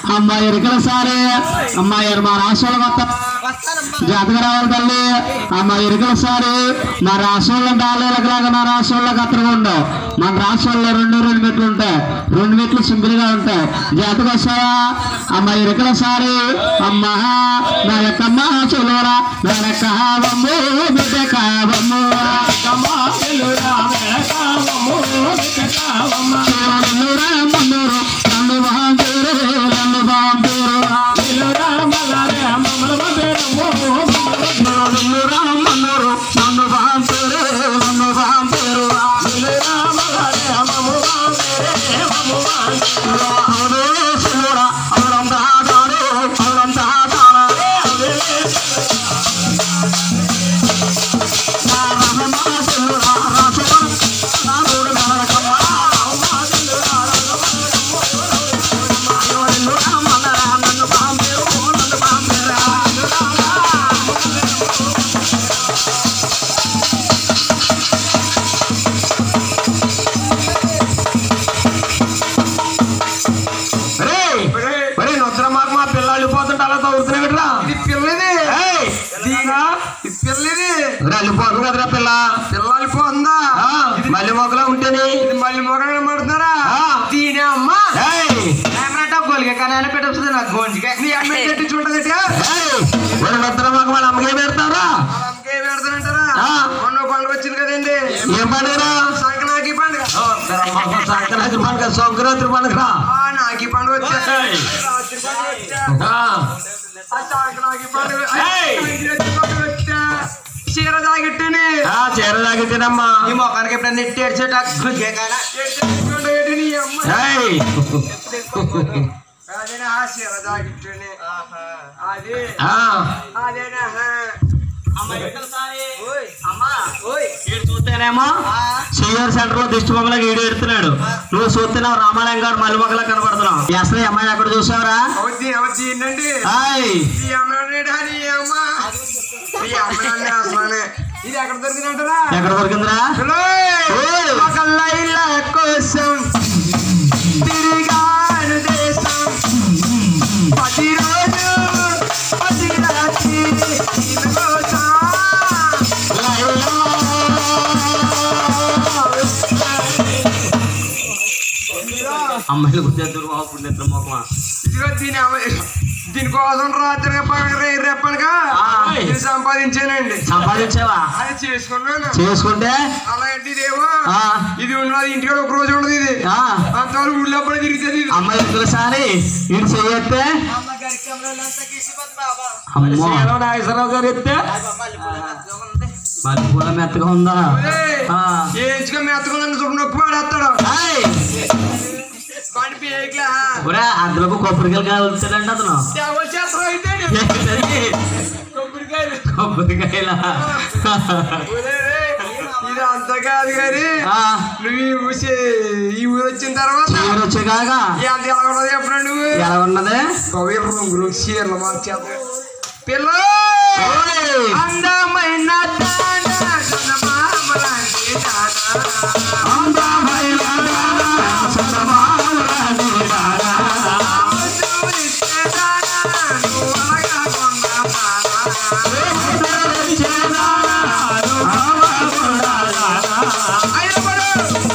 అమ్మ ఎరుకల సారే అమ్మ ఎరు మా రాష్ట్రంలో మొత్తం జాతక రావాలి తల్లి అమ్మ ఎరుకల సారి మా రాష్ట్రంలో డాలేలకలాగా నా రాష్ట్రంలో కత్తగా ఉండవు మన రాష్ట్రంలో రెండు రెండు మెట్లు ఉంటాయి రెండు మెట్లు సింపుల్ గా ఉంటాయి జాతక వస్తావా అమ్మ ఎరుకల సారి అమ్మ నా యొక్క అమ్మ చూలరా నా యొక్క హావమ్ము బిడ్డ కావమ్ము చూడనురా మన్నూరు నన్ను బాంబూరు నన్ను బాంబూరు చూడనురా మన్నూరు నన్ను బాంబూరు నన్ను బాంబూరు అవును చూడరా అవునంతా తాను అవునంతా తాను నా రహమా చూడరా రాసురా నా రోడ్డు నరకమ్మ నన్ను బాంబేరు నన్ను బాంబేరా ఒరే నొచ్చర మాకు మా పిల్లలు వెళ్ళిపోతుంటే అలా తగ్గుతున్నాయి కదరా ఇది పిల్లది ఏయ్, దీనా ఇది పిల్లది వెళ్ళిపోతుంది కదరా పిల్ల పిల్లలు పోందా ఆ, మళ్ళీ మొక్కలా ఉంటేని ఇది మళ్ళీ మొగ పడుతున్నారా ఆ. దీనే అమ్మ ఏయ్, కెమెరా గోలిగా కానీ ఆయన పెట్టొస్తుంది నాకు గోంజిగా నీ అమ్మ చెట్టు చూడదు ఏయ్, ఒరే నొచ్చర మాకు వాళ్ళ అమ్మకే పెడతారా అమ్మకే పెడతానంటారా ఆ. మొన్న పండుగ వచ్చింది కదండి ఏం పండుగరా సంక్రాంతి పండుగ సంక్రాంతి పండుగ సంక్రాంతి పండుగరా ఆ నాకి పండుగ వచ్చా ఏయ్. రాత్రి పండుగ వచ్చా ఆ, ఆ సంక్రాంతి పండుగ ఏయ్. సంక్రాంతి పండుగ వచ్చా చీర తాగిట్టుని ఆ, చీర తాగితేనమ్మా ఈ మొఖానికి ఎప్పుడైనా నెట్టి ఏడ్చేట నీ అమ్మ ఏయ్, అదేనా ఆ చీర తాగిట్టుని అదే ఆ, అదేనా ఓయ్ అమ్మా ఓయ్ ఈడు చూస్తేనేమో సీఆర్ సెంటర్ లో దిష్టి బొమ్మలకు ఈడు ఎడుతున్నాడు నువ్వు చూస్తున్నావు రామాలయం గారు మల్లి మొక్కలా కనబడుతున్నావు ఈ అసలు ఈ అమ్మాయి ఎక్కడ చూసావురా అవద్ది అవద్ది ఏంటండి హాయ్ ఈ అమ్మనే నీ అమ్మ ఈ అమ్మనే అసలనే ఇది ఎక్కడ దొరికినట్టరా ఎక్కడ దొరికిందిరా ఓయ్. ఒక లైల కోసం తిరిగాను దేశం పది రోజు పది రాత్రి దీని కోసం అమ్మాయిలు గుర్తెద్దురు బాబు పుణ్యత్ర మొక్కమా ఇదిగో దీని అమ్మ దీనికోసం రాత్రి పగ రేపనగా ఆ. ఇది సంపాదించానండి సంపాదించావా అది చేసుకున్నాను చేసుకుంటే అలాంటి ఇదేమో ఆ. ఇది ఉన్నది ఇంటికాడ ఒక రోజు ఉండదు ఇది ఆ, అంతవరకు ఊళ్ళో అప్పుడే తిరుగుతుంది ఇది అమ్మాయి ఒకసారి ఇటు చెయ్యొస్తే అమ్మో నాగేశ్వరరావు గారు ఎత్తే మళ్ళీ పూల మెత్తగా ఉందా ఆ. ఏజ్గా మెత్తకుందని చూడు నొక్కి పాడేస్తాడు హాయ్ వాడి పేకలా ఒరే అందులోకి కొబ్బరికాయలు కావాల్సిందండి అతను ఎవరు చేస్తారు అయితే ఏంటది? కొబ్బరికాయలు కొబ్బరికాయల ఒరేయ్, ఇది అంత కాదు కానీ ఆ, నువ్వు ఈ ఊసి- ఈ ఊరు వచ్చిన తర్వాత చీర వచ్చేకాక ఈ అంత ఎలా ఉన్నది ఎప్పుడు నువ్వు ఎలా ఉన్నది కవి రంగులు చీరలు మార్చేత పిల్ల ఓయ్! అందమైన దాన, చందమామ లాంటి దాన. అందమైన దాన, చందమామ లాంటి దాన. ముద్దు ఇచ్చే దాన, నువ్వు అనగా కొన్న దాన. ముద్దులిచ్చే దాన, నువ్వవకుండా దాన. హైదరాబాదు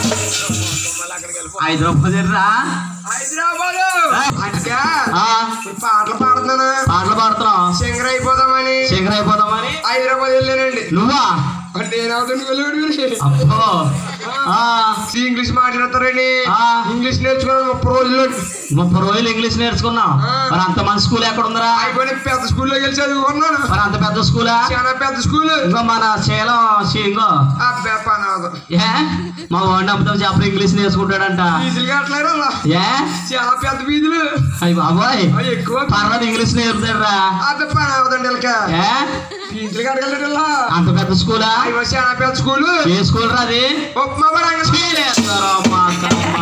హైదరాబాద్ రా హైదరాబాదు అంటే ఆ, ఇప్పుడు పాటలు పాడుతున్నాను పాటలు పాడుతున్నాం సింగర్ అయిపోదామని శేఖర్ అయిపోదామని హైదరాబాద్ వెళ్ళానండి నువ్వా అంటే నేనవుతాను వెళ్ళాడు అబ్బో ఆ, ఇంగ్లీష్ మాట్లాడతారని ఆ. ఇంగ్లీష్ నేర్చుకున్నాను ముప్పై రోజుల్లో ముప్పై రోజులు ఇంగ్లీష్ నేర్చుకున్నాం ఆ. మరి అంత మంచి స్కూల్ ఎక్కడ ఉందిరా అయిపోయి పెద్ద స్కూల్లో వెళ్ళి చదువుకున్నాను మరి అంత పెద్ద స్కూలా చాలా పెద్ద స్కూల్ ఇంకో మన శీలం శీ- ఇంకో అబ్బా పనాదు ఏ మా వాడిని అప్పుడు చెప్పి ఇంగ్లీష్ నేర్చుకుంటాడంట ఫీజులు కట్టలేరు అలా. ఏ చాలా పెద్ద ఫీజులు అయ్యి బాబోయ్ అవి ఎక్కువ పర్వాలేదు ఇంగ్లీష్ నేర్పుతాడురా అబ్బా పని అవదండి వీళ్ళకి ఏ ఫీజులు కట్టగలరు ఇలా అంత పెద్ద స్కూలా అవి చాలా పెద్ద స్కూల్ ఏ స్కూల్ రా అది ఉప్మా పరంగా చీలేస్తారా అమ్మా, అమ్మా.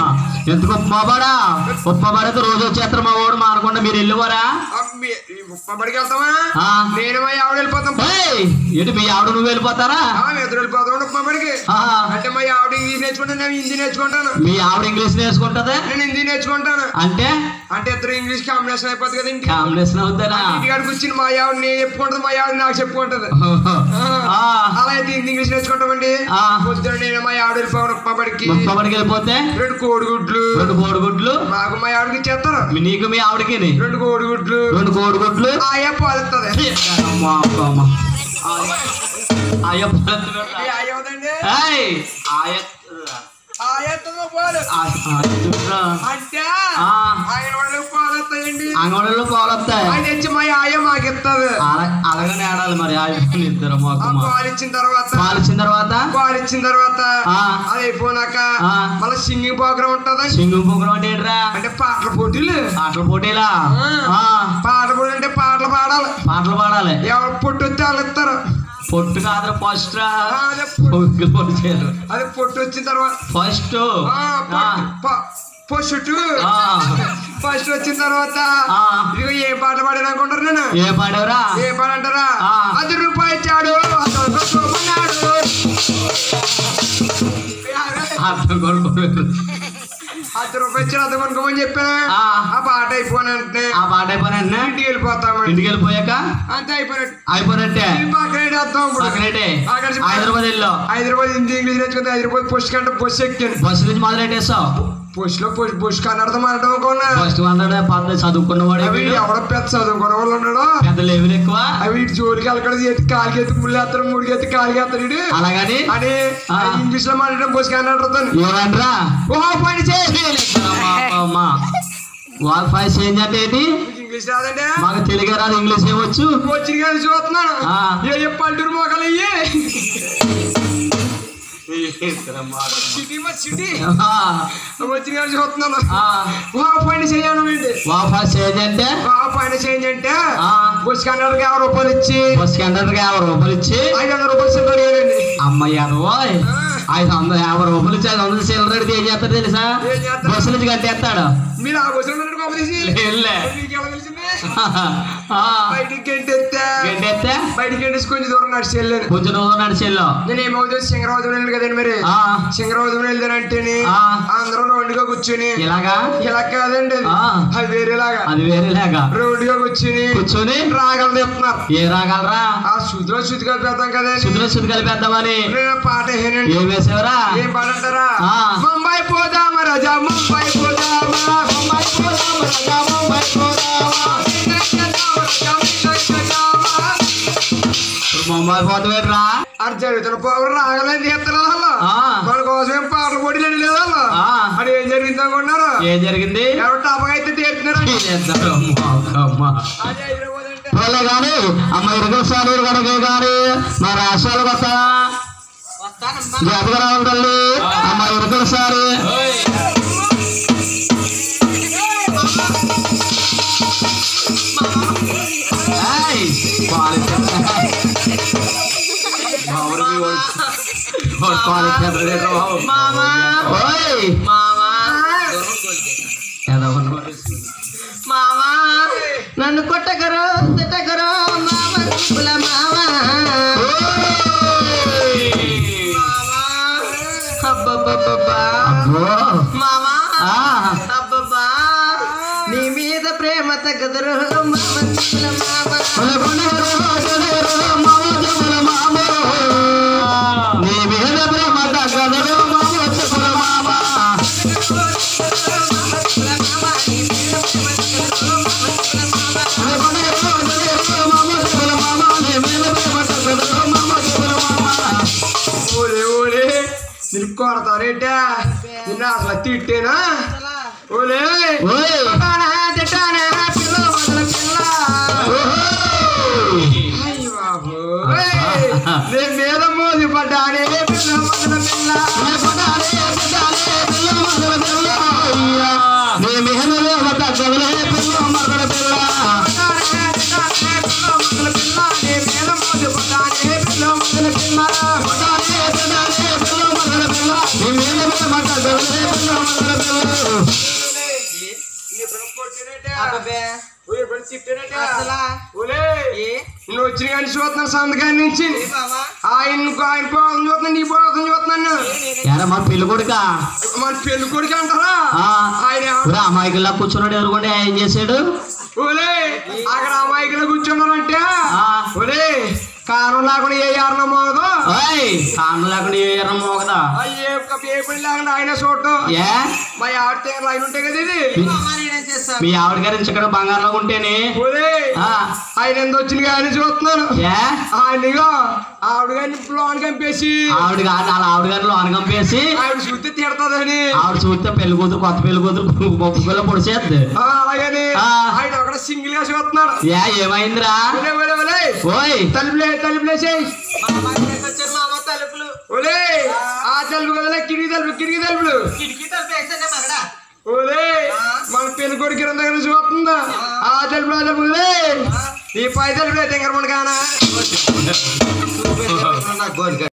ఎందుకు ఉప్మాబాడా ఉప్మాబాడైతే రోజు వచ్చేస్తారు మా వాడు మానకుండా మీరు వెళ్ళిపోరా అమ్మి, ఈ ముప్పబడికి వెళ్తామా ఆ. నేను మా ఆవిడ వెళ్ళిపోతాం ఏయ్, ఏంటి మీ ఆవిడ నువ్వు వెళ్ళిపోతారా ఆ, మేము ఇద్దరు వెళ్ళిపోతాం ముప్పబడికి ఆ, అంటే మా ఆవిడ ఇంగ్లీష్ నేర్చుకుంటాను నేను హిందీ నేర్చుకుంటాను మీ ఆవిడ ఇంగ్లీష్ నేర్చుకుంటది నేను హిందీ నేర్చుకుంటాను అంటే అంటే ఇద్దరు ఇంగ్లీష్ కాంబినేషన్ అయిపోతుంది కదా ఇంటి కాంబినేషన్ అవుతారా ఇంటికాడికి వచ్చిన మా ఆవిడ నేను చెప్పుకుంటుంది మా ఆవిడ నాకు చెప్పుకుంటది ఆ, అలా అయితే హిందీ ఇంగ్లీష్ నేర్చుకుంటామండి ఆ. పొద్దున నేను మా ఆవిడ వెళ్ళిపోవడం ఉప్పబడికి ఉప్మాబడికి వెళ్ళిపోతే రెండు కోడిగుడ్లు రెండు కోడిగుడ్లు మాకు మా ఆవిడకి ఇచ్చేస్తారు మీ- నీకు మీ ఆవిడకి రెండు కోడిగుడ్లు రెండు కోడిగుడ్లు ఆయా పాలుతుంది అమ్మా, అమ్మా, అమ్మా. ఆయా పద్ధతులు రా. ఆయా అవుతండి ఏయ్, ఆయా ఆయత్తదో పాలు ఆ- ఆయా అంటే ఆ. ఆయన వాళ్ళకి పాలు వస్తాయండి అంగడిలో పాలు వస్తాయి ఆయన తెచ్చి మా ఆయ మాకు ఇస్తుంది అలా- అలాగనే ఆడాలి మరి ఆయన ఇద్దరు ఆ మాకు మా. పాలు ఇచ్చిన తర్వాత పాలు ఇచ్చిన తర్వాత పాలు ఇచ్చిన తర్వాత ఆ. అది అయిపోయినాక ఆ. మళ్ళీ సింగింగ్ ప్రోగ్రామ్ ఉంటది సింగు పొగరం అంటే ఏంట్రా అంటే పాటల పోటీలు పాటలు పోటీలా ఆ. ఆ, పాట పోటీ అంటే పాటలు పాడాలి పాటలు పాడాలి ఎవరు పొట్టు వస్తే వాళ్ళు ఇస్తారు పొట్టు కాదు ఫస్ట్ రా ఆ, అదే పొట్టు- పొట్టు చేయరు అదే పొట్టు వచ్చిన తర్వాత ఫస్ట్ ఆ, పొట్టు- ప- పొట్టు ఆ. ఫస్ట్ వచ్చిన తర్వాత ఆ. ఇదిగో ఏ పాట పాడాలనుకుంటారు నేను ఏ పాడేవరా ఏ పాట అంటారా ఆ. అది రూపాయి ఇచ్చాడు అతను కొట్టుకోమన్నాడు అర్థం కొనుక్కోలేదు అర్ధ రూపాయి ఇచ్చాడు అతను కొనుక్కోమని చెప్పాను ఆ. ఆ పాట అయిపోయిన వెంటనే ఆ పాట అయిపోయినా ఇంటికి వెళ్ళిపోతామండి ఇంటికి వెళ్ళిపోయాక అంతే అయిపోయినట్టు అయిపోయినట్టే ఇది పక్కన వేద్దాం ఇప్పుడు. పక్కనేటే అక్కడ చెప్పు. హైదరాబాద్ వెళ్ళావు హైదరాబాద్ హిందీ ఇంగ్లీష్ నేర్చుకుంటే హైదరాబాద్ బస్ కంటే బస్సు ఎక్కాను బస్సు నుంచి మొదలెట్టేసావు బస్ లో బస్ బస్ కన్నడతాం అనడం అనుకున్నా ఫస్ట్ వందడే పద్ధతి చదువుకున్నవాడు అవి ఎవడ పెద్ద చదువుకున్న వాళ్ళు ఉన్నాడో పెద్ద లెవెల్ ఎక్కువ అవి ఇటు జోలికి వెళ్ళకూడదు ఎత్తి కాలికి ఎత్తి ముళ్ళు ఎత్తారు మూడుకి ఎత్తి కాలికి ఎత్తాడు ఈడు. అలాగని అని ఆ. ఇంగ్లీష్ లో మాట్లాడడం బస్ కన్నడతాను ఏమంటారా ఓ పని చేయి వాల్ఫై చేంజ్ అంటే ఏంటి ఇంగ్లీష్ రాదంటే మాకు తెలుగే రాదు ఇంగ్లీష్ ఏమొచ్చు వచ్చిన కానీ చూస్తున్నాను ఆ. ఏ పల్లెటూరు మోకాలు అయ్యి సిటీ మా సిటీ వచ్చిన కానీ చూస్తున్నాను ఓ పని చేయను ఏంటి వాల్ఫై చేంజ్ అంటే ఓ పని చేయండి అంటే ఆ. బస్ కన్నడకి యాభై రూపాయలు ఇచ్చి బస్ కండక్టర్ యాభై రూపాయలు ఇచ్చి ఐదు వందల రూపాయలు సిల్లర్ ఇవ్వాలండి అమ్మాయి అరవై ఐదు వందల యాభై రూపాయలు ఇచ్చి ఐదు వందలు సిల్లర్ ఏం చేస్తాడు తెలుసా ఏం చేస్తాడు? బస్సు నుంచి కట్టేస్తాడు మీరు ఆ బస్సులో ఉన్నట్టు కాపరేసి లేదులే. మీకు ఎలా తెలిసింది ఆ, బయటికి గంటెత్తే గడ్డెత్తే బయటికి గంటేసి కొంచెం దూరం నడిచి వెళ్ళాను కొంచెం రోజు నడిచెల్లో నేను ఏమవుతుంది సింగరావతం వెళ్ళాను కదండి మరి ఆ, సింగరావతం వెళ్తానంటేని ఆ. అందరూ రౌండ్గా కూర్చొని ఇలాగా ఇలా కాదండి అది. ఆ. అది వేరేలాగా అది వేరేలాగా రౌండ్గా కూర్చొని కూర్చొని రాగలు తెస్తున్నారు ఏ రాగలరా ఆ శుద్ధిలో శుద్ధి కలిపేద్దాం కదండి శుద్ధులు శుద్ధి కలిపేద్దామని నేను పాట వేయనండి ఏం వేసావరా ఏం పాట అంటారా ఆ. ముంబై పోదామా రాజా ముంబై పోదామా ముంబై పోదామా రాజా ముంబై పోదామా ఇప్పుడు ముంబై పోతావేట్రా అది జరుగుతున్న పోవడం రాగలని తీస్తున్నారు వాళ్ళు ఆ. మన కోసం ఏం పాటలు పోటీలు లేదు వాళ్ళు ఆ. అది ఏం జరిగింది అనుకున్నారు ఏం జరిగింది ఎవరు టాపగా అయితే తీరుతున్నారు ఏం చేస్తారు? అమ్మా, అమ్మా. అది హైదరాబాద్ అంటే వాళ్ళే కానీ అమ్మ ఇరుగుల సారి కనుక కానీ మా రాష్ట్రాలు కొత్త జాతక రావాలి తల్లి అమ్మ ఇరుగుల సారి ఏయ్, పాలిచ్చే- మా ఊరికి ఓ- ఓ పాలిచ్చే రేట్రా బాబు. ఓయ్, ఏదో ఒకటి. మామా నన్ను కొట్టకరు తిట్టకరు మామ కుల మామ అబ్బబ్బబ్బబ్బా అబ్బో. మామా ఆ, అబ్బబ్బా నీ మీద ప్రేమ తగ్గదరు మామ కుల మామ కొల కొనగరు, కొనగరు, మామ జముల మామ. నీ మీద ప్రేమ తగ్గదరు, మామ చెప్పుల మామ. కొల కొనగరు, కొనగరు, మామ చెప్పుల మామ. నీ మీద ప్రేమ తగ్గదరు, మామ చెప్పుల మామ. ఓలే ఓలే నిన్ను కొడతారేటా నిన్న అసలు తిట్టేనా ఓలే ఓయ్. కొట్టానా, తిట్టానా, పిల్ల మొదల పిల్ల. ఓహో. అయ్య బాబోయ్. నేను మీద మోసి పడ్డానే పిల్ల మొదల పిల్ల. నీ కొట్టాలే, కొట్టాలే, పిల్ల మగల పిల్ల. అయ్యా. నీ మీద ప్రేమ తగ్గదరే, పిల్ల మగల పిల్ల. కొట్టానే, తిట్టానే, పిల్ల మొదల పిల్ల. నీ మీద మోసి పడ్డానే పిల్ల మొదల పిల్ల. కొట్టాలే, కొట్టాలే, పిల్ల మగల పిల్ల. నీ మీద ప్రేమ తగ్గదరే, పిల్ల అబ్బబ్బే అసలా ఏ నువ్వు వచ్చిన కానీ చూస్తున్నాను సంతకాన్ని నుంచి ఏ మామా ఆయన ఆయన పోతం చూస్తున్నాను నీ పోతం చూస్తున్నాను ఎరా మా పెళ్లి కొడుక మన పెళ్లి కొడుకు అంటారా ఆయన ఎవరు? అమాయకుల్లా కూర్చున్నాడు ఎవరుకోండి ఏం చేశాడు ఓలే అక్కడ అమాయకులు కూర్చున్నారంటే ఆ. ఓలే కారణం లేకుండా ఏ కారణం మోగదు ఓయ్ కాను లేకుండా ఏ ఎర్ర మోగదా ఏ ఏ పని లేకుండా ఆయన చూడటం ఏ మా ఆడితే లైన్ ఉంటాయి కదా ఇది మామా నేనేం చేస్తాను మీ ఆవిడ గారి ఇక్కడ బంగారంలో ఉంటేనే ఓలే ఆ, ఆయన ఎంత వచ్చింది కానీ చూస్తున్నాను ఏ ఆయనగా ఆవిడ గారిని లోన్ కంపేసి ఆవిడ గారి వాళ్ళ ఆవిడ గారిని లోన కంపేసి ఆవిడ చూస్తే తిడతాదని ఆవిడ చూస్తే పెళ్లి కూతురు కొత్త పెళ్లి కూతురు ముప్పు పిల్ల పొడిచేద్ది ఆ, అలాగని ఆ. ఆయన అక్కడ సింగిల్ గా చూస్తున్నాడు ఏ ఏమైందిరా ఒలే ఒలే ఒలే ఓయ్ తలుపులే తలుపులేసేయ్ మామా ఇక్కడికి వచ్చారు మామ తలుపులు ఒలే ఆ తలుపు కదలే కిటికీ తలుపు కిటికీ తలుపులు కిటికీ తలుపు వేసానే మగడ ఓలే మన పెళ్లి కొడుకు ఇరవై దగ్గర చూస్తుందా ఆ తలుపులు ఆ తలుపు ఒలే ఈ పై తలుపులే తింగరమని కానా నాకు గోల్గా